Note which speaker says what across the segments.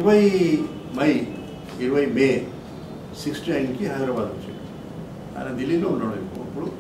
Speaker 1: ఇరవై మై ఇరవై మే సిక్స్టీ నైన్కి హైదరాబాద్ వచ్చాడు ఆయన ఢిల్లీలో ఉన్నాడు ఇప్పుడు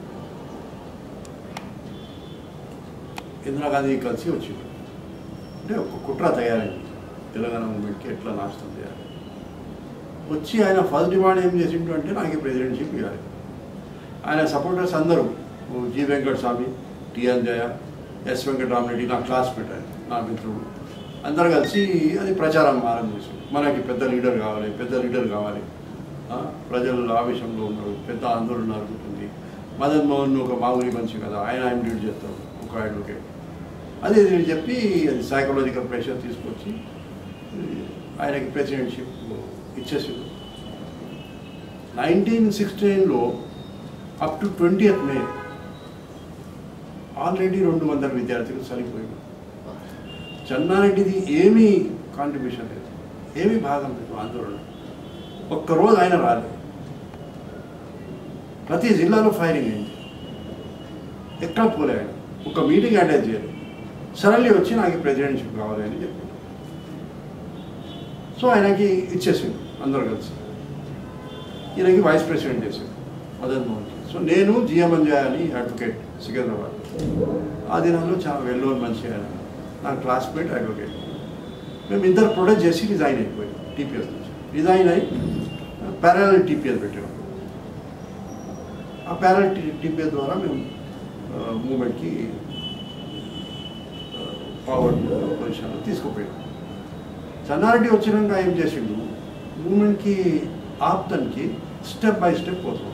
Speaker 1: ఇందిరాగాంధీ కలిసి వచ్చింది అంటే ఒక కుట్ర తయారైంది తెలంగాణ మూమెంట్కి ఎట్లా నాశనం చేయాలి వచ్చి ఆయన ఫస్ట్ డిమాండ్ ఏం చేసిండు అంటే నాకు ప్రెసిడెంట్షిప్ ఇవ్వాలి ఆయన సపోర్టర్స్ అందరూ జి వెంకట స్వామి టిఎన్ జయ ఎస్ వెంకటరామరెడ్డి నా క్లాస్మేట్ ఆయన నా మిత్రుడు అందరు కలిసి అది ప్రచారం ఆరంభించారు మనకి పెద్ద లీడర్ కావాలి పెద్ద లీడర్ కావాలి ఆ, ప్రజలు ఆవేశంలో ఉన్నారు పెద్ద ఆందోళన జరుగుతుంది మదన్ మోహన్ ఒక మామూలు మనిషి కదా ఆయన ఆయన డ్యూటీ చేస్తారు ఒక అడ్వకేట్ అదే నేను చెప్పి అది సైకలాజికల్ ప్రెషర్ తీసుకొచ్చి ఆయనకి ప్రెసిడెంట్షిప్ ఇచ్చేసింది నైన్టీన్ సిక్స్టీన్లో up to twenty May already రెండు వందల విద్యార్థులు చనిపోయినారు చెన్నారెడ్డిది ఏమీ కాంట్రిబ్యూషన్ లేదు ఏమీ భాగం లేదు ఆందోళన ఒక్కరోజు ఆయన రాలేదు ప్రతి జిల్లాలో ఫైరింగ్ అయింది ఎక్కడ పోలే ఆయన ఒక మీటింగ్ అటెండ్ చేయలేదు సడన్లీ వచ్చి నాకు ప్రెసిడెంట్షిప్ కావాలి అని చెప్పాడు సో ఆయనకి ఇచ్చేసిండు అందరు కలిసి ఈయనకి వైస్ ప్రెసిడెంట్ చేశాడు మదన్ మోహన్కి సో నేను జిఎంఎన్ అని అడ్వకేట్ సికింద్రాబాద్ ఆ దినాల్లో చాలా వెల్లోని మనిషి ఆయన నా క్లాస్మేట్ అడ్వకేట్ మేము ఇద్దరు ప్రొడక్ట్ చేసి రిజైన్ అయిపోయాం టీపీఎస్ నుంచి రిజైన్ అయి ప్యారల్ టీపీఎస్ పెట్టాం ఆ ప్యారల్ టీపీఎస్ ద్వారా మేము మూమెంట్కి పవర్ పొజిషన్లో తీసుకుపోయాం చెన్నారెడ్డి వచ్చినాక ఏం చేసిండు మూమెంట్కి ఆప్తన్కి స్టెప్ బై స్టెప్ పోతున్నాడు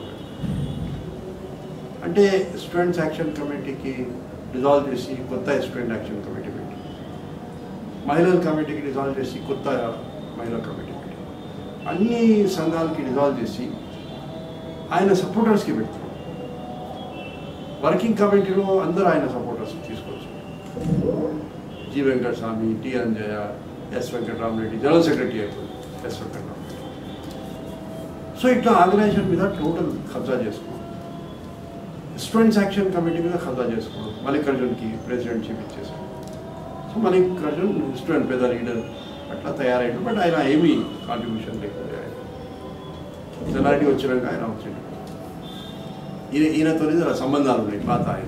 Speaker 1: అంటే స్టూడెంట్స్ యాక్షన్ కమిటీకి డిజాల్వ్ చేసి కొత్త స్టూడెంట్ యాక్షన్ కమిటీ పెట్టి మహిళల కమిటీకి డిజాల్వ్ చేసి కొత్త మహిళా కమిటీ పెట్టి అన్ని సంఘాలకి డిజాల్వ్ చేసి ఆయన సపోర్టర్స్కి పెట్టారు వర్కింగ్ కమిటీలో అందరూ ఆయన సపోర్టర్స్ తీసుకొచ్చారు G Venkataswamy T Anjaiah S Venkataramareddy general secretary అయిపోయింది ఎస్ వెంకటరామరెడ్డి సో ఇట్లా ఆర్గనైజేషన్ మీద టోటల్ కబ్జా చేసుకున్నాం స్టూడెంట్స్ యాక్షన్ కమిటీ మీద కబ్జా చేసుకున్నాం మల్లికార్జున్కి ప్రెసిడెంట్షిప్ ఇచ్చేసాం సో మల్లికార్జున్ స్టూడెంట్ పెద్ద లీడర్ అట్లా తయారయ్యాడు బట్ ఆయన ఏమీ కాంట్రిబ్యూషన్ లేకుండా ఆయన జనారెడ్డి వచ్చినాక ఆయన వచ్చిండు ఈయన ఈయనతో సంబంధాలు ఉన్నాయి పాత ఆయన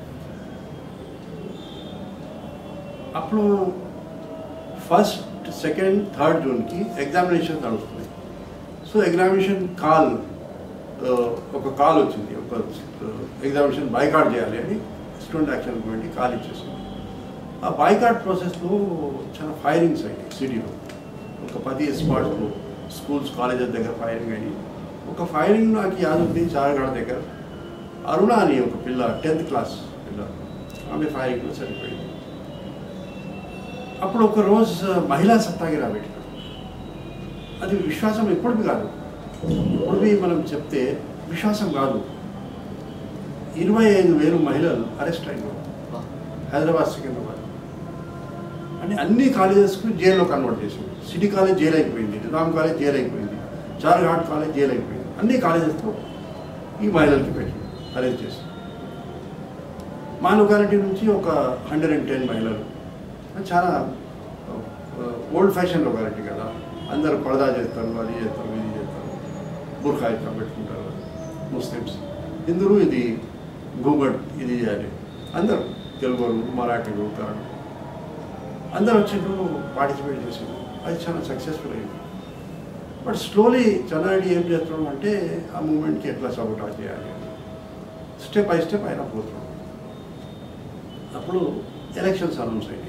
Speaker 1: అప్పుడు ఫస్ట్ సెకండ్ థర్డ్ జూన్కి ఎగ్జామినేషన్ నడుస్తుంది సో ఎగ్జామినేషన్ కాల్ ఒక కాల్ వచ్చింది ఒక ఎగ్జామినేషన్ బైకాట్ చేయాలి అని స్టూడెంట్ యాక్షన్ కమిటీ కాల్ ఇచ్చేసింది ఆ బైకాట్ ప్రాసెస్లో చాలా ఫైరింగ్స్ అయ్యాయి సిటీలో ఒక పది స్పాట్స్లో స్కూల్స్ కాలేజెస్ దగ్గర ఫైరింగ్ అయ్యి ఒక ఫైరింగ్ నాకు యాదుంది చారగాడ దగ్గర అరుణ అని ఒక పిల్ల టెన్త్ క్లాస్ పిల్ల ఆమె ఫైరింగ్లో చనిపోయింది అప్పుడు ఒక రోజు మహిళా సత్తాగిరా పెట్టిన అది విశ్వాసం ఎప్పటిది కాదు ఇప్పటివి మనం చెప్తే విశ్వాసం కాదు ఇరవై ఐదు వేలు మహిళలు అరెస్ట్ అయినారు హైదరాబాద్ సికింద్రాబాద్ అని అన్ని కాలేజెస్కు జైల్లో కన్వర్ట్ చేసింది సిటీ కాలేజ్ జైలు అయిపోయింది నిజాం కాలేజ్ జైలు అయిపోయింది చార్ఘాట్ కాలేజ్ జైలు అయిపోయింది అన్ని కాలేజెస్లో ఈ మహిళలకి పెట్టి అరెస్ట్ చేసి మా లొకాలిటీ నుంచి ఒక హండ్రెడ్ అండ్ టెన్ మహిళలు అది చాలా ఓల్డ్ ఫ్యాషన్ లొకాలిటీ కదా అందరూ పరదా చేస్తారు అది చేస్తారు ఇది చేస్తారు బుర్ఖా ఇట్లా పెట్టుకుంటారు ముస్లిమ్స్ హిందువులు ఇది గూగడ్ ఇది చేయాలి అందరూ తెలుగు వాళ్ళు మరాఠీలు కన్నడ అందరూ వచ్చిండ్రు పార్టిసిపేట్ చేసిండ్రు అది చాలా సక్సెస్ఫుల్ అయింది బట్ స్లోలీ చెన్నారెడ్డి ఏం చేస్తున్నాం అంటే ఆ మూమెంట్కి ఎట్లా సపోర్ట్ చేయాలి స్టెప్ బై స్టెప్ ఆయన పోతున్నాం అప్పుడు ఎలక్షన్స్ అనౌన్స్ అయ్యాయి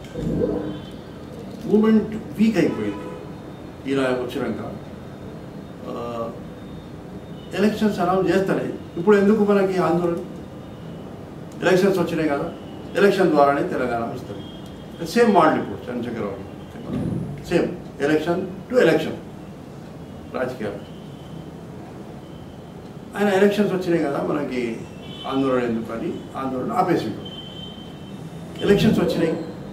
Speaker 1: మూమెంట్ వీక్ అయిపోయింది ఇలా వచ్చినాక ఎలక్షన్స్ అనౌన్స్ చేస్తానే ఇప్పుడు ఎందుకు మనకి ఆందోళన ఎలక్షన్స్ వచ్చినాయి కదా ఎలక్షన్ ద్వారానే తెలంగాణ వస్తుంది సేమ్ మోడల్ ఇప్పుడు Chandrasekhara Rao same election to election రాజకీయాలు ఆయన ఎలక్షన్స్ వచ్చినాయి కదా మనకి ఆందోళన ఎందుకు అని ఆందోళన ఆపేసిండు ఎలక్షన్స్ వచ్చినాయి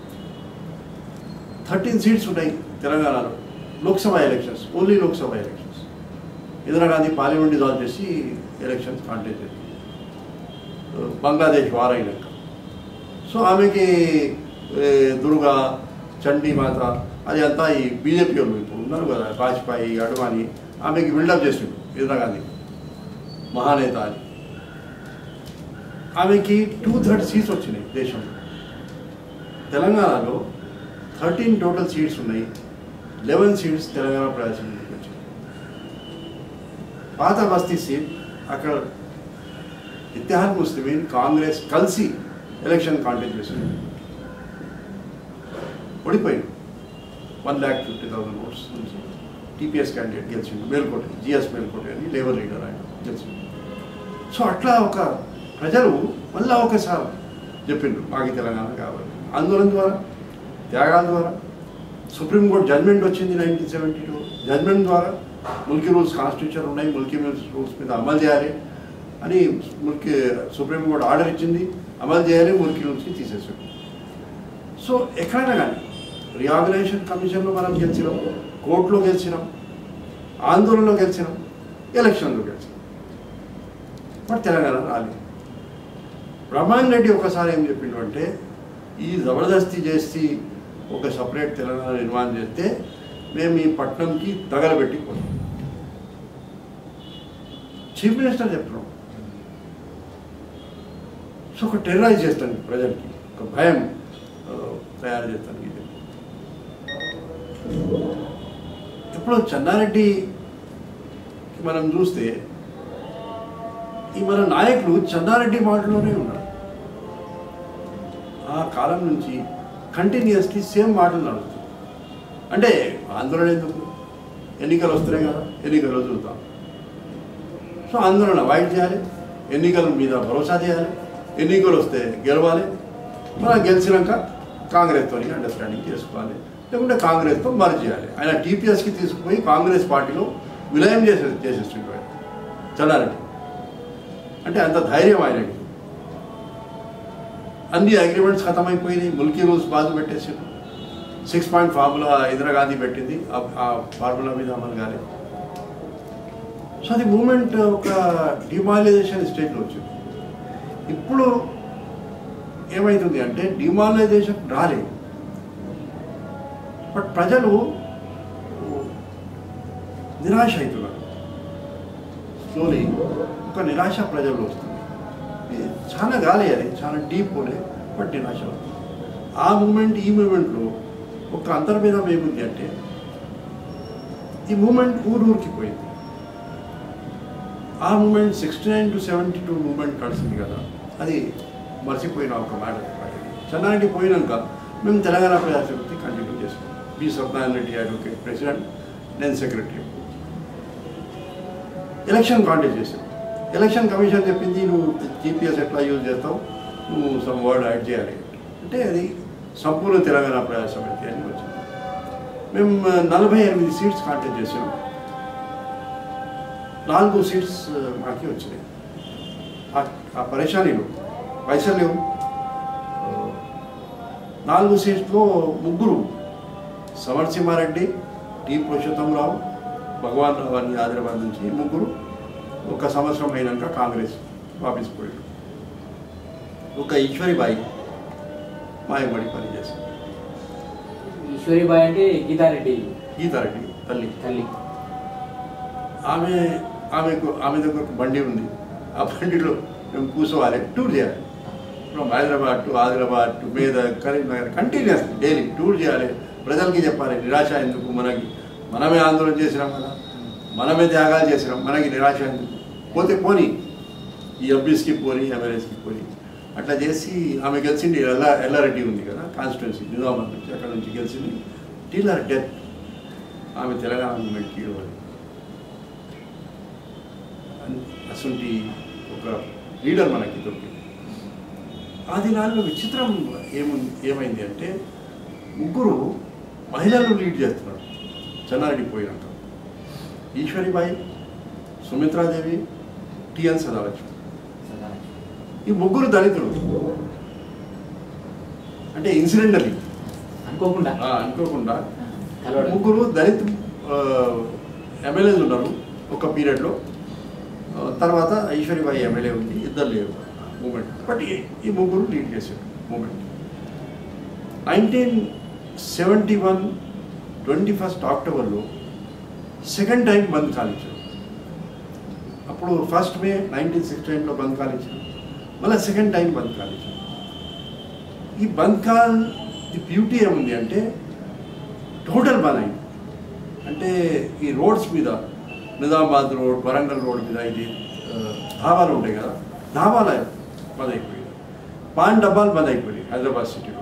Speaker 1: థర్టీన్ సీట్స్ ఉన్నాయి తెలంగాణలో Lok Sabha elections only Lok Sabha elections Indira Gandhi parliament dissolve చేసి ఎలక్షన్స్ కాంటెస్ట్ చేసింది బంగ్లాదేశ్ వార్ అయినాక సో ఆమెకి ఏ, దుర్గా చండీ మాత అది అంతా ఈ బీజేపీ వాళ్ళు ఇప్పుడు ఉన్నారు కదా వాజ్పేయి అడ్వాణి ఆమెకి బిల్డప్ చేసిండు ఇందిరాగాంధీ మహానేత అని ఆమెకి టూ థర్డ్ సీట్స్ వచ్చినాయి దేశంలో తెలంగాణలో థర్టీన్ టోటల్ సీట్స్ ఉన్నాయి లెవెన్ సీట్స్ తెలంగాణ ప్రజాసమితికి వచ్చాయి పాత బస్తీ సీట్ అక్కడ ఇతిహాద్ ముస్లిమీన్ కాంగ్రెస్ కలిసి ఎలక్షన్ కాంటెస్ట్ చేసింది ఓడిపోయింది one lakh fifty thousand votes నుంచి టీపీఎస్ క్యాండిడేట్ గెలిచిండు మేల్కోట జిఎస్ మేల్కోట అని లేబర్ లీడర్ ఆయన గెలిచిండు సో అట్లా ఒక ప్రజలు మళ్ళా ఒకసారి చెప్పిండ్రు మాకు తెలంగాణ కావాలి ఆందోళన ద్వారా త్యాగాల ద్వారా సుప్రీంకోర్టు జడ్మెంట్ వచ్చింది నైన్టీన్ సెవెంటీ టూ జడ్మెంట్ ద్వారా ముల్కీ రూల్స్ కాన్స్టిట్యూషన్ ఉన్నాయి ముల్కీ రూల్స్ మీద అమలు చేయాలి అని ముల్కీ సుప్రీంకోర్టు ఆర్డర్ ఇచ్చింది అమలు చేయాలి ముల్కీ రూల్స్కి తీసేసాడు సో ఎక్కడైనా కానీ రీఆర్గనైజేషన్ కమిషన్లో మనం గెలిచినాం కోర్టులో గెలిచినాం ఆందోళనలో గెలిచినాం ఎలక్షన్లో గెలిచినాం బట్ తెలంగాణ రాలేదు బ్రహ్మాన్ రెడ్డి ఒకసారి ఏం చెప్పిండు అంటే ఈ జబర్దస్తి చేసి ఒక సపరేట్ తెలంగాణ నిర్మాణం చేస్తే మేము ఈ పట్టణంకి తగలబెట్టి పోతాం చీఫ్ మినిస్టర్ చెప్తున్నాం సో ఒక టెర్రరైజ్ చేస్తాను ప్రజలకి ఒక భయం ఆ, తయారు చేస్తాను ఇది ఇప్పుడు చెన్నారెడ్డి మనం చూస్తే ఈ మన నాయకులు చెన్నారెడ్డి మాటలోనే ఉన్నారు ఆ కాలం నుంచి కంటిన్యూస్లీ సేమ్ మాటలు నడుస్తుంది అంటే ఆందోళన ఎందుకు ఎన్నికలు వస్తున్నాయి కదా ఎన్నికలు చూద్దాం సో ఆందోళన అవాయిడ్ చేయాలి ఎన్నికల మీద భరోసా చేయాలి ఎన్నికలు వస్తే గెలవాలి మనం గెలిచినాక కాంగ్రెస్తో అండర్స్టాండింగ్ చేసుకోవాలి లేకుంటే కాంగ్రెస్తో మర్జ్ చేయాలి ఆయన టీపీఎస్కి తీసుకుపోయి కాంగ్రెస్ పార్టీలో విలయం చేసే చేసేస్తుంటాడు ఆయన చల్లారెడ్డి అంటే అంత ధైర్యం ఆయనకి అన్ని అగ్రిమెంట్స్ ఖతమైపోయినాయి ముల్కీ రూల్స్ బాధ పెట్టేసారు సిక్స్ పాయింట్ ఫార్ములా ఇందిరాగాంధీ పెట్టింది ఆ- ఆ ఫార్ములా మీద అమలు కాలేదు సో అది మూమెంట్ ఒక డిమాలైజేషన్ స్టేజ్లో వచ్చింది ఇప్పుడు ఏమవుతుంది అంటే డిమాలైజేషన్ రాలేదు బట్ ప్రజలు నిరాశ అవుతున్నారు స్లోలీ ఒక నిరాశ ప్రజల్లో వస్తుంది ఇది చాలా గాలి అది చాలా డీప్ పోలే బట్ నిరాశ అవుతుంది ఆ మూమెంట్ ఈ మూమెంట్లో ఒక అంతర్భేదం ఏముంది అంటే ఈ మూమెంట్ ఊరూరికి పోయింది ఆ movement sixty nine to seventy two movement కలిసింది కదా అది మర్చిపోయిన ఒక మాట చెన్నారెడ్డి పోయినాక మేము తెలంగాణ ప్రజాసమితి కంటిన్యూ చేసాం B Satyanarayana Reddy advocate president నేను సెక్రటరీ ఎలక్షన్ కాంటెస్ట్ చేసాం ఎలక్షన్ కమిషన్ చెప్పింది నువ్వు జీపీఎస్ ఎట్లా యూజ్ చేస్తావు నువ్వు సమ్ వర్డ్ యాడ్ చేయాలి అంటే అది సంపూర్ణ తెలంగాణ ప్రజాసమితి అని వచ్చింది మేము నలభై ఎనిమిది సీట్స్ కాంటెస్ట్ చేసాం నాలుగు సీట్స్ మాకే వచ్చినాయి ఆ- ఆ పరేషానీలు పైసలు లేవు ఆ, నాలుగు సీట్స్లో ముగ్గురు సమర్సింహారెడ్డి టి పురుషోత్తమరావు భగవాన్ రావు అని హైదరాబాద్ నుంచి ముగ్గురు ఒక సంవత్సరం అయినాక కాంగ్రెస్ వాపస్ పోయాడు ఒక ఈశ్వరిబాయి మాయబడి పనిచేసింది
Speaker 2: ఈశ్వరిబాయి అంటే గీతారెడ్డి
Speaker 1: గీతారెడ్డి తల్లి
Speaker 2: తల్లి
Speaker 1: ఆమె ఆమెకు ఆమె దగ్గర ఒక బండి ఉంది ఆ బండిలో మేము కూర్చోవాలి టూర్ చేయాలి from Hyderabad to Adilabad to Medak Karimnagar continuous daily tour చేయాలి ప్రజలకి చెప్పాలి నిరాశ ఎందుకు మనకి మనమే ఆందోళన చేసినాం కదా మనమే త్యాగాలు చేసినాం మనకి నిరాశ ఎందుకు పోతే పోని ఈ ఎంపీస్కి పోని ఎమ్మెల్యేస్కి పోని అట్లా చేసి ఆమె గెలిచింది ఎల్ల ఎల్లారెడ్డి ఉంది కదా కాన్స్టిట్యున్సీ నిజామాబాద్ నుంచి అక్కడ నుంచి గెలిచింది టీల్ ఆర్ డెత్ ఆమె తెలంగాణ మూమెంట్కి ఇవ్వాలి అసలు ఒక లీడర్ మనకి దొరికింది ఆ దినాల్లో విచిత్రం ఏముంది ఏమైంది అంటే ముగ్గురు మహిళలు లీడ్ చేస్తున్నారు చెన్నారెడ్డి పోయినాక ఈశ్వరిబాయి సుమిత్రాదేవి టిఎన్ సదాలక్ష్మి ఈ ముగ్గురు దళితులు అంటే ఇన్సిడెంటలీ
Speaker 2: అనుకోకుండా
Speaker 1: అనుకోకుండా
Speaker 2: కలవడం.
Speaker 1: ముగ్గురు దళిత్ ఎమ్మెల్యేలు ఉన్నారు ఒక పీరియడ్లో ఆ, తర్వాత ఐశ్వర్యబాయి ఎమ్మెల్యే ఉంది ఇద్దరు లేరు మూమెంట్ బట్ ఈ- ఈ ముగ్గురు లీడ్ చేశారు movement nineteen seventy one twenty first అక్టోబర్లో సెకండ్ టైం బంద్ కాలించారు అప్పుడు ఫస్ట్ మే నైన్టీన్ సిక్స్టీ ఎయిట్లో బంద్ కాలించారు మళ్ళీ సెకండ్ టైం బంద్ కాలించారు ఈ బంద్ కాల్ ది బ్యూటీ ఏముంది అంటే టోటల్ బంద్ అయింది అంటే ఈ రోడ్స్ మీద నిజామాబాద్ రోడ్ వరంగల్ రోడ్ మీద ఇది ఆ, ధాబాలు ఉంటాయి కదా ధాబాలు బంద్ అయిపోయాయి పాన్ డబ్బాలు బంద్ అయిపోయాయి హైదరాబాద్ సిటీలో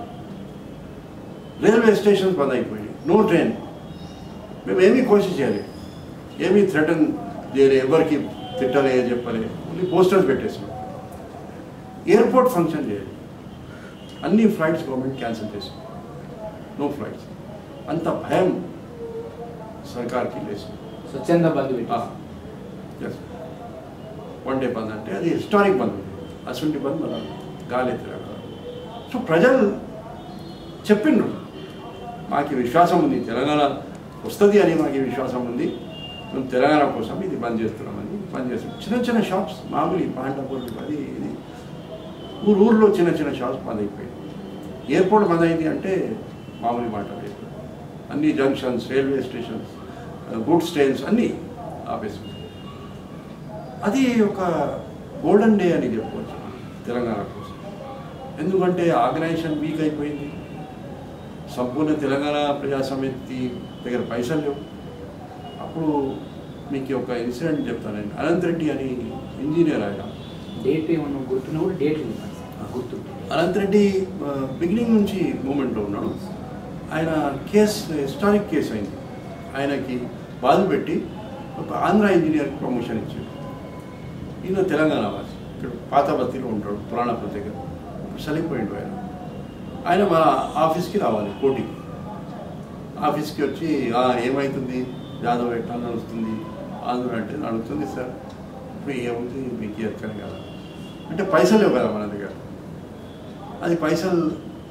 Speaker 1: రైల్వే స్టేషన్స్ బంద్ అయిపోయాయి నో ట్రైన్ మేము ఏమీ కోషిష్ చేయాలి ఏమీ థ్రెటన్ చేయలే ఎవరికి తిట్టలే చెప్పలే ఓన్లీ పోస్టర్స్ పెట్టేసాం ఎయిర్పోర్ట్ ఫంక్షన్ చేయాలి అన్ని ఫ్లైట్స్ గవర్నమెంట్ క్యాన్సిల్ చేసింది నో ఫ్లైట్స్ అంత భయం సర్కార్కి లేచింది
Speaker 2: స్వచ్ఛంద బంధు పెట్టి
Speaker 1: ఎస్ వన్ డే బంద్ అంటే అది హిస్టారిక్ బంద్ ఉంది అసలు బంద్ మన గాలి తిరగ సో ప్రజలు చెప్పిండ్రు మాకు విశ్వాసం ఉంది తెలంగాణ వస్తుంది అని మాకు విశ్వాసం ఉంది మేము తెలంగాణ కోసం ఇది బంద్ చేస్తున్నామని బంద్ చేస్తున్నాం చిన్న చిన్న షాప్స్ మామూలు పాండపూర్లు అది ఇది ఊరు ఊర్లో చిన్న చిన్న షాప్స్ బంద్ అయిపోయాయి ఎయిర్పోర్ట్ బంద్ అయింది అంటే మామూలు మాట లేదు అన్ని junctions railway stations goods trains అన్నీ ఆపేసి అది ఒక గోల్డెన్ డే అని చెప్పవచ్చు తెలంగాణ కోసం ఎందుకంటే ఆర్గనైజేషన్ వీక్ అయిపోయింది సంపూర్ణ తెలంగాణ ప్రజా సమితి దగ్గర పైసలు లేవు అప్పుడు మీకు ఒక ఇన్సిడెంట్ చెప్తానండి అనంత్ రెడ్డి అని ఇంజనీర్ ఆయన
Speaker 2: డేట్ ఏమన్నా గుర్తున్నా కూడా డేట్ ఇవ్వండి సార్ గుర్తుంటుంది
Speaker 1: అనంత్ రెడ్డి బిగినింగ్ నుంచి మూమెంట్లో ఉన్నాడు ఆయన కేస్ హిస్టారిక్ కేసు అయింది ఆయనకి బాధ పెట్టి ఒక ఆంధ్ర ఇంజనీర్కి ప్రమోషన్ ఇచ్చాడు ఈయన తెలంగాణ వాసి ఇక్కడ పాత బస్తీలో ఉంటాడు పురాణపురం దగ్గర ఇప్పుడు చనిపోయిండు ఆయన ఆయన మన ఆఫీస్కి రావాలి కోటికి ఆఫీస్కి వచ్చి "ఆ, ఏమవుతుంది జాదవ్ ఎట్లా నడుస్తుంది ఆంధ్ర అంటే నడుస్తుంది సార్ ఇప్పుడు ఏముంది మీకు ఎక్కని కదా అంటే పైసలు లేవు కదా మన దగ్గర అది పైసలు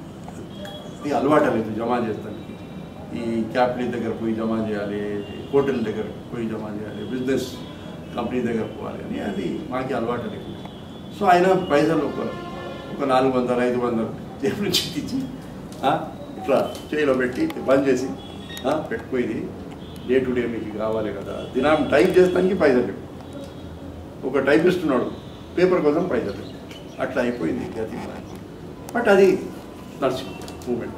Speaker 1: ఇది అలవాటు లేదు జమా చేస్తానికి ఈ క్యాపిటల్ దగ్గర పోయి జమా చేయాలి హోటల్ దగ్గర పోయి జమా చేయాలి బిజినెస్ కంపెనీ దగ్గర పోవాలి అని అది మాకు అలవాటు లేదు సో ఆయన పైసలు ఒక ఒక నాలుగు వందలు ఐదు వందలు జేబు నుంచి తెచ్చి ఆ, ఇట్లా చేయిలో పెట్టి బంద్ చేసి ఆ, పెట్టుకోయింది డే టు డే మీకు కావాలి కదా దినం టైప్ చేస్తానికి పైసలు లేవు ఒక టైపిస్ట్ ఉన్నాడు పేపర్ కోసం పైసలు లేవు అట్లా అయిపోయింది గతి బట్ అది నడిచింది మూమెంట్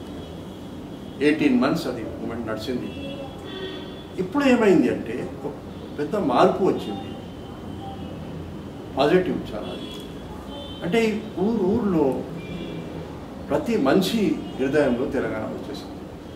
Speaker 1: ఎయిటీన్ మంత్స్ అది మూమెంట్ నడిచింది ఇప్పుడు ఏమైంది అంటే ఒక పెద్ద మార్పు వచ్చింది పాజిటివ్ చాలా అది అంటే ఈ ఊరు ఊర్లో ప్రతి మనిషి హృదయంలో తెలంగాణ వచ్చేసింది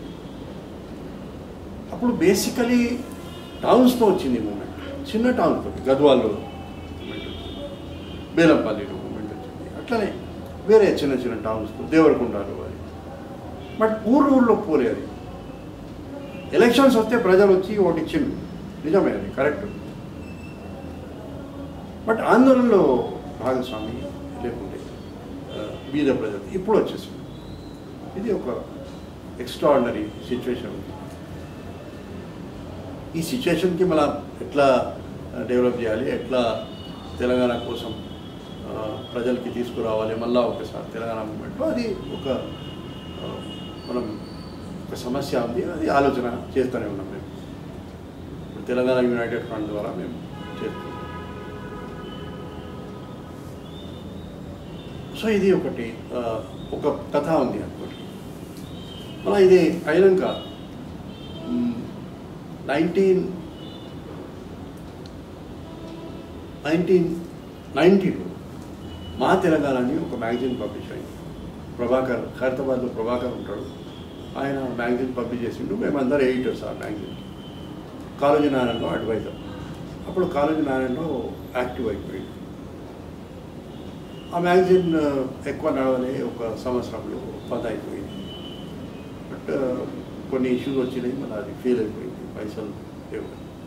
Speaker 1: అప్పుడు బేసికలీ టౌన్స్తో వచ్చింది మూమెంట్ చిన్న టౌన్స్తో గద్వాల్లో మూమెంట్ వచ్చింది బేలంపల్లిలో మూమెంట్ వచ్చింది అట్లనే వేరే చిన్న చిన్న టౌన్స్తో దేవరకొండలో అది బట్ ఊరు ఊర్లో పోలే అది ఎలక్షన్స్ వస్తే ప్రజలు వచ్చి ఓటు ఇచ్చింది నిజమే అది కరెక్ట్ బట్ ఆందోళనలో భాగస్వామి లేకుండే ఆ, బీద ప్రజలు ఇప్పుడు వచ్చేసింది ఇది ఒక ఎక్స్ట్రాడినరీ సిచ్యువేషన్ ఉంది ఈ సిచ్యువేషన్కి మనం ఎట్లా డెవలప్ చేయాలి ఎట్లా తెలంగాణ కోసం ఆ, ప్రజలకి తీసుకురావాలి మళ్ళా ఒకసారి తెలంగాణ మూమెంట్లో అది ఒక ఆ, మనం ఒక సమస్య ఉంది అది ఆలోచన చేస్తూనే ఉన్నాం మేము ఇప్పుడు తెలంగాణ యునైటెడ్ ఫ్రంట్ ద్వారా మేము చేస్తున్నాం సో ఇది ఒకటి ఆ, ఒక కథ ఉంది అనుకోండి అలా ఇది అయినాక నైన్టీన్ నైన్టీన్ నైంటీలో మా తెలంగాణ అని ఒక మ్యాగజైన్ పబ్లిష్ అయింది ప్రభాకర్ ఖైరతాబాద్లో ప్రభాకర్ ఉంటాడు ఆయన మ్యాగజైన్ పబ్లిష్ చేసిండు మేమందరం ఎడిటర్స్ ఆ మ్యాగజైన్ కాలేజీ నారాయణలో అడ్వైజర్ అప్పుడు కాలేజీ నారాయణలో యాక్టివ్ అయిపోయింది ఆ మ్యాగజైన్ ఆ, ఎక్కువ నడవలే ఒక సంవత్సరంలో బంద్ అయిపోయింది బట్ ఆ, కొన్ని ఇష్యూస్ వచ్చినాయి మళ్ళీ అది ఫెయిల్ అయిపోయింది పైసలు లేవు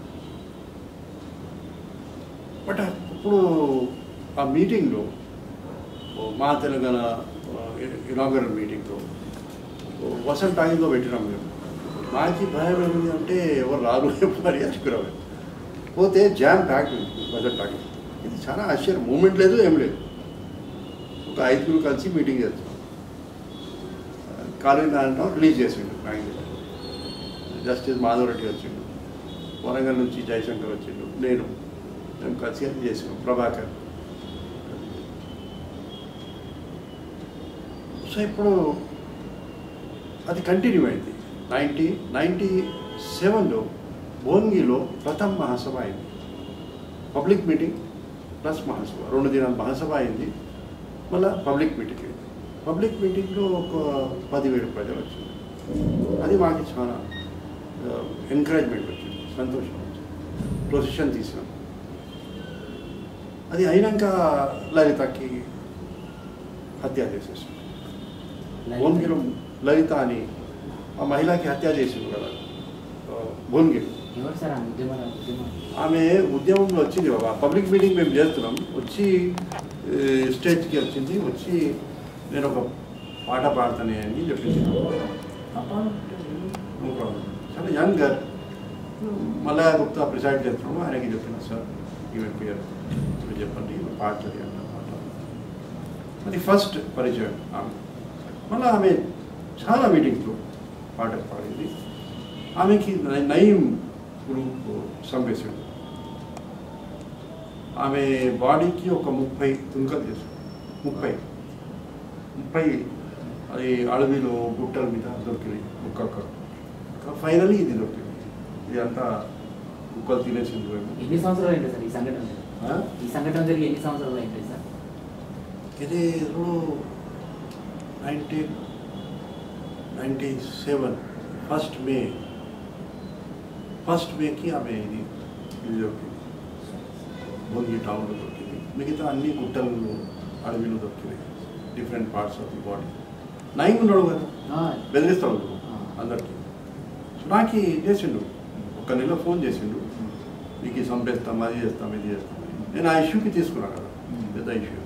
Speaker 1: బట్ ఇప్పుడు ఆ మీటింగ్లో ఓ మా తెలంగాణ ఇనాగరల్ మీటింగ్లో వసంత టాయింగ్లో పెట్టినాం మేము మాకి భయం ఏమిటి అంటే ఎవరు రారు మరి అనుకున్నాం పోతే జామ్ ప్యాక్ వసంత టాకింగ్ ఇది చాలా ఆశ్చర్యం మూమెంట్ లేదు ఏం లేదు ఒక ఐదుగురు కలిసి మీటింగ్ చేస్తున్నాం కాలేజ్ నారాయణ రిలీజ్ చేసిండు మ్యాగజైన్ జస్టిస్ మాధవ్ రెడ్డి వచ్చిండు వరంగల్ నుంచి జయశంకర్ వచ్చిండు నేను మేము కలిసి అది చేసినాం ప్రభాకర్ సో ఇప్పుడు అది కంటిన్యూ అయింది నైంటీ నైంటీ సెవెన్లో భోన్గిలో ప్రథమ మహాసభ అయింది పబ్లిక్ మీటింగ్ ప్లస్ మహాసభ రెండు దినాల మహాసభ అయింది మళ్ళీ పబ్లిక్ మీటింగ్ అయింది పబ్లిక్ మీటింగ్లో ఒక పదివేలు ప్రజలు వచ్చింది అది మాకు చాలా ఎంకరేజ్మెంట్ వచ్చింది సంతోషం వచ్చింది ప్రొసెషన్ తీసినాం అది అయినాక లలితకి హత్య చేసేసాం భువనగిరి లలిత అని ఆ మహిళకి హత్య చేసింది కదా ఆ, భువనగిరి
Speaker 2: ఎవరు సార్ ఆ ఉద్యమ ఉద్యమం
Speaker 1: ఆమె ఉద్యమంలో వచ్చింది బాబా పబ్లిక్ మీటింగ్ మేము చేస్తున్నాం వచ్చి ఏ, స్టేజ్కి వచ్చింది వచ్చి నేను ఒక పాట పాడతానే అని చెప్పింది ఆ పాట నో ప్రాబ్లం చాలా యంగ్ గర్ మళ్ళా గుప్తా ప్రిసైడ్ చేస్తున్నాము ఆయనకి చెప్పిన సార్ ఈవెన్ పేరు మీరు చెప్పండి ఈమె పాడుతుంది అన్న పాట అది ఫస్ట్ పరిచయం ఆమె మళ్ళీ ఆమె చాలా మీటింగ్స్లో పాటలు పాడింది ఆమెకి నై- నయీం గ్రూప్ సంపేశాడు ఆమె బాడీకి ఒక ముప్పై తుంకలు చేశాడు ముప్పై ముప్పై అది అడవిలో గుట్టల మీద దొరికింది ఒక్కొక్క ఫైనలీ ఇది దొరికింది ఇది అంతా కుక్కలు తినేసింది ఏమో.
Speaker 2: ఎన్ని సంవత్సరాలు అయింది సార్ ఈ సంఘటన
Speaker 1: ఆ?
Speaker 2: ఈ సంఘటన జరిగి ఎన్ని సంవత్సరాలు అయింది సార్
Speaker 1: ఇది nineteen ninety seven first May first మేకి ఆమె ఇది ఇది దొరికింది భోగి టౌన్లో దొరికింది మిగతా అన్ని గుట్టలు అడవిలో దొరికినాయి different parts of the body nine ఉన్నాడు కదా
Speaker 2: ఆ,
Speaker 1: బెదిరిస్తాడు
Speaker 2: ఆ.
Speaker 1: అందరికి నాకు చేసిండు ఒక నెల ఫోన్ చేసిండు మీకు ఇది చంపేస్తాం అది చేస్తాం ఇది చేస్తాం అని. నేను ఆ ఇష్యూకి తీసుకున్నా కదా
Speaker 2: Hmm.
Speaker 1: పెద్ద ఇష్యూ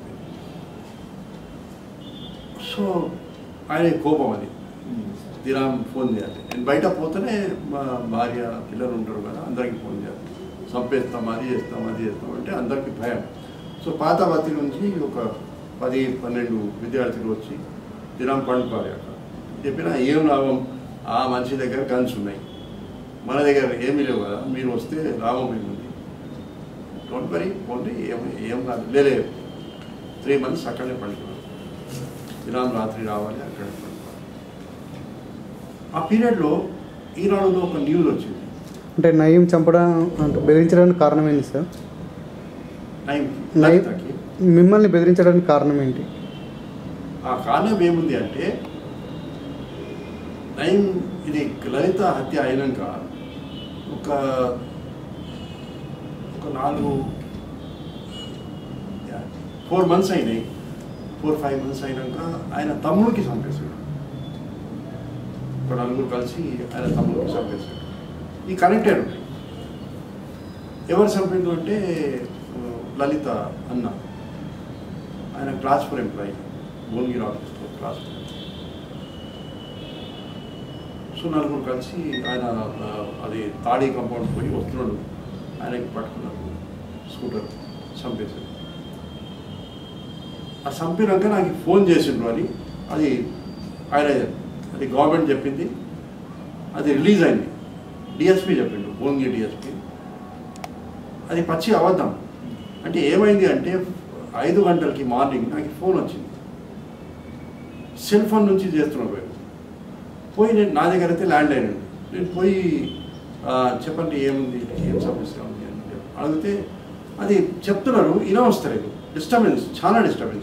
Speaker 1: సో ఆయన కోపం అది
Speaker 2: ఉమ్.
Speaker 1: దినాం ఫోన్ చేయాలి నేను బయట పోతేనే మా భార్య పిల్లలు ఉంటారు కదా అందరికి ఫోన్ చేయాలి చంపేస్తాం అది చేస్తాం అది చేస్తాం అంటే అందరికీ భయం సో పాత బతి నుంచి ఒక పది పన్నెండు విద్యార్థులు వచ్చి దినం పండుకోవాలి అక్కడ చెప్పినా ఏం లాభం ఆ మనిషి దగ్గర గన్స్ ఉన్నాయి మన దగ్గర ఏమీ లేవు కదా మీరు వస్తే లాభం ఏముంది డోంట్ వరీ పోండి ఏం ఏం కాదు లేలే త్రీ మంత్స్ అక్కడే పండుకున్నారు దినం రాత్రి రావాలి అక్కడే పండుకోవాలి ఆ పీరియడ్లో ఈనాడులో ఒక న్యూస్ వచ్చింది
Speaker 3: అంటే నయం చంపడం అంటే బెదిరించడానికి కారణం ఏంటి సార్
Speaker 1: నైమ్
Speaker 3: నయం
Speaker 1: లలితకి
Speaker 3: మిమ్మల్ని బెదిరించడానికి కారణం ఏంటి
Speaker 1: ఆ కారణం ఏముంది అంటే నైమ్ ఇది లలిత హత్య అయినాక ఒక ఒక నాలుగు ఫోర్ మంత్స్ అయినాయి ఫోర్ ఫైవ్ మంత్స్ అయినాక ఆయన తమ్ముడికి చంపేశాడు ఒక నలుగురు కలిసి ఆయన తమ్ముడికి చంపేశాడు ఈ కనెక్టెడ్ ఉన్నాయి ఎవరు చంపిండు అంటే ఆ, లలిత అన్న ఆయన క్లాస్ ఫోర్ ఎంప్లాయీ భువనగిరి ఆఫీస్లో క్లాస్ ఫోర్ సో నలుగురు కలిసి ఆయన ఆ, అది తాడీ కాంపౌండ్ పోయి వస్తున్నాడు ఆయనకి పట్టుకున్నారు స్కూటర్ చంపేశారు ఆ చంపినాక నాకు ఫోన్ చేసిండ్రు అని అది ఆయన అది గవర్నమెంట్ చెప్పింది అది రిలీజ్ అయింది డిఎస్పి చెప్పిండు భువనగిరి డిఎస్పి అది పచ్చి అబద్ధం అంటే ఏమైంది అంటే ఐదు గంటలకి మార్నింగ్ నాకు ఫోన్ వచ్చింది సెల్ ఫోన్ నుంచి చేస్తున్నాడు పోయి పోయి నేను నా దగ్గర అయితే ల్యాండ్ లైన్ ఉంది నేను పోయి ఆ, చెప్పండి ఏముంది ఏం సమస్య ఉంది అని చెప్పి అడిగితే అది చెప్తున్నారు ఇలా వస్తలేదు డిస్టర్బెన్స్ చాలా డిస్టర్బెన్స్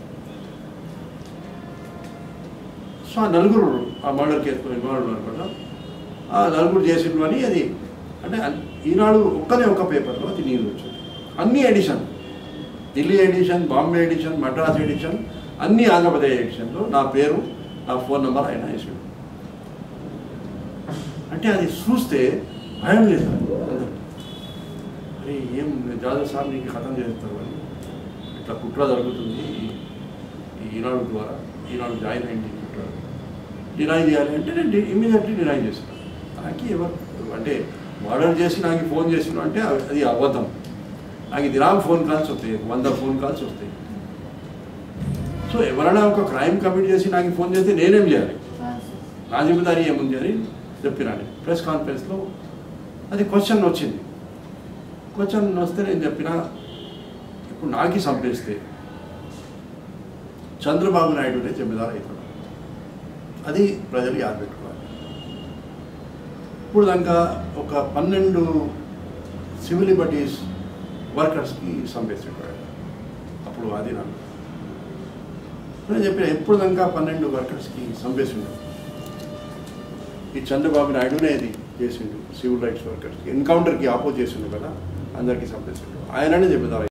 Speaker 1: సో ఆ నలుగురు ఆ మర్డర్ కేసులో ఇన్వాల్వ్ ఉన్నారు కదా ఆ నలుగురు చేసిండ్రు అని అది అంటే అన్- ఈనాడు ఒక్కనే ఒక పేపర్లో అది న్యూస్ వచ్చింది అన్ని edition Delhi edition Bombay edition Madras edition అన్ని ఆంధ్రప్రదేశ్ ఎడిషన్లో నా పేరు నా ఫోన్ నెంబర్ ఆయన వేసాడు అంటే అది చూస్తే భయం లేదు అందరికీ. అరే ఏం జాదవ్ సార్ నీకు ఖతం చేస్తారు అని ఇట్లా కుట్ర జరుగుతుంది ఈ- ఈ ఈనాడు ద్వారా ఈనాడు జాయిన్ అయింది ఈ కుట్ర డినై చేయాలి అంటే నేను ఇమీడియట్లీ డినై చేశాను నాకు ఎవరు అంటే మర్డర్ చేసి నాకు ఫోన్ చేసిన అంటే అది అది అబద్ధం నాకు దినాం ఫోన్ కాల్స్ వస్తాయి వంద ఫోన్ కాల్స్ వస్తాయి సో ఎవరైనా ఒక క్రైమ్ కమిట్ చేసి నాకు ఫోన్ చేస్తే నేనేం చేయాలి
Speaker 2: ఆ, సార్.
Speaker 1: నా జిమ్మదారి ఏముంది అని చెప్పినా నేను ప్రెస్ కాన్ఫరెన్స్లో అది క్వశ్చన్ వచ్చింది క్వశ్చన్ వస్తే నేను చెప్పిన ఇప్పుడు నాకి చంపేస్తే చంద్రబాబు నాయుడునే జమీదారు అవుతాడు అది ప్రజలు యాద పెట్టుకోవాలి ఇప్పుడు దాకా ఒక పన్నెండు సివిల్ లిబర్టీస్ వర్కర్స్కి చంపేసేవాడు అప్పుడు అది నాకు నేను చెప్పిన ఎప్పుడు దాకా పన్నెండు వర్కర్స్కి చంపేసిండు ఈ చంద్రబాబు నాయుడునే అది చేసిండు సివిల్ రైట్స్ వర్కర్స్కి ఎన్కౌంటర్కి ఆపోజ్ చేసిండు కదా అందరికీ చంపేసిండు ఆయననే చెప్పేదారు